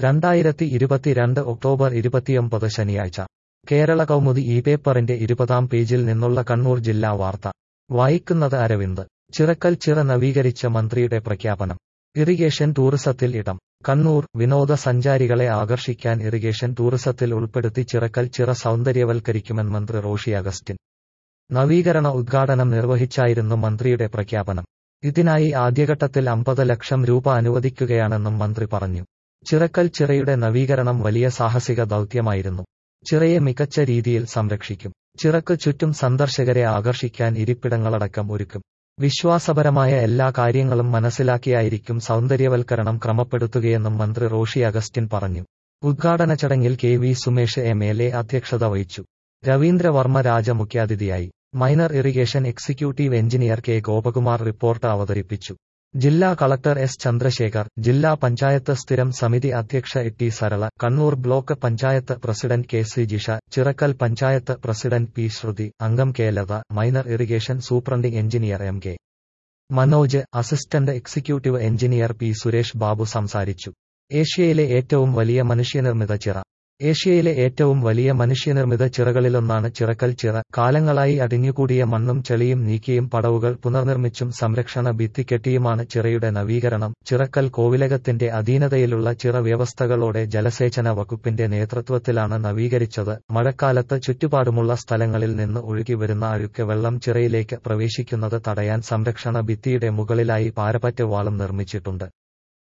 രണ്ടായിരത്തി ഇരുപത്തിരണ്ട് ഒക്ടോബർ ഇരുപത്തിയൊമ്പത് ശനിയാഴ്ച കേരള കൗമുദി ഈ പേപ്പറിന്റെ ഇരുപതാം പേജിൽ നിന്നുള്ള കണ്ണൂർ ജില്ലാ വാർത്ത വായിക്കുന്നത് അരവിന്ദ് ചിറക്കൽ ചിറ നവീകരിച്ച മന്ത്രിയുടെ പ്രഖ്യാപനം ഇറിഗേഷൻ ടൂറിസത്തിൽ ഇടം കണ്ണൂർ വിനോദസഞ്ചാരികളെ ആകർഷിക്കാൻ ഇറിഗേഷൻ ടൂറിസത്തിൽ ഉൾപ്പെടുത്തി ചിറക്കൽ ചിറ സൗന്ദര്യവൽക്കരിക്കുമെന്ന് മന്ത്രി റോഷി അഗസ്റ്റിൻ നവീകരണ ഉദ്ഘാടനം നിർവഹിച്ചായിരുന്നു മന്ത്രിയുടെ പ്രഖ്യാപനം ഇതിനായി ആദ്യഘട്ടത്തിൽ അമ്പത് ലക്ഷം രൂപ അനുവദിക്കുകയാണെന്നും മന്ത്രി പറഞ്ഞു ചിറക്കൽ ചിറയുടെ നവീകരണം വലിയ സാഹസിക ദൗത്യമായിരുന്നു ചിറയെ മികച്ച രീതിയിൽ സംരക്ഷിക്കും ചിറക്ക് ചുറ്റും സന്ദർശകരെ ആകർഷിക്കാൻ ഇരിപ്പിടങ്ങളടക്കം ഒരുക്കും വിശ്വാസപരമായ എല്ലാ കാര്യങ്ങളും മനസ്സിലാക്കിയായിരിക്കും സൗന്ദര്യവൽക്കരണം ക്രമപ്പെടുത്തുകയെന്നും മന്ത്രി റോഷി അഗസ്റ്റിൻ പറഞ്ഞു ഉദ്ഘാടന ചടങ്ങിൽ K V Sumesh M L A അധ്യക്ഷത വഹിച്ചു രവീന്ദ്രവർമ്മ രാജ മുഖ്യാതിഥിയായി minor irrigation executive engineer K Gopakumar report അവതരിപ്പിച്ചു ജില്ലാ കളക്ടർ എസ് ചന്ദ്രശേഖർ ജില്ലാ പഞ്ചായത്ത് സ്ഥിരം സമിതി അധ്യക്ഷ A T Sarala Kannur block panchayat president K C Jisha Chirakkal panchayat president P Shruti അംഗം K Latha minor irrigation superintending engineer M K Manoj assistant executive engineer P Suresh Babu സംസാരിച്ചു ഏഷ്യയിലെ ഏറ്റവും വലിയ മനുഷ്യനിർമ്മിത ചിറ ഏഷ്യയിലെ ഏറ്റവും വലിയ മനുഷ്യനിർമ്മിത ചിറകളിലൊന്നാണ് ചിറക്കൽ ചിറ കാലങ്ങളായി അടിഞ്ഞുകൂടിയ മണ്ണും ചെളിയും നീക്കിയും പടവുകൾ പുനർനിർമ്മിച്ചും സംരക്ഷണ ഭിത്തി കെട്ടിയുമാണ് ചിറയുടെ നവീകരണം ചിറക്കൽ കോവിലകത്തിന്റെ അധീനതയിലുള്ള ചിറ വ്യവസ്ഥകളോടെ ജലസേചന വകുപ്പിന്റെ നേതൃത്വത്തിലാണ് നവീകരിച്ചത് മഴക്കാലത്ത് ചുറ്റുപാടുമുള്ള സ്ഥലങ്ങളിൽ നിന്ന് ഒഴുകി വരുന്ന അഴുക്ക് വെള്ളം ചിറയിലേക്ക് പ്രവേശിക്കുന്നത് തടയാൻ സംരക്ഷണ ഭിത്തിയുടെ മുകളിലായി പാരപ്പറ്റ് വാളും നിർമ്മിച്ചിട്ടുണ്ട്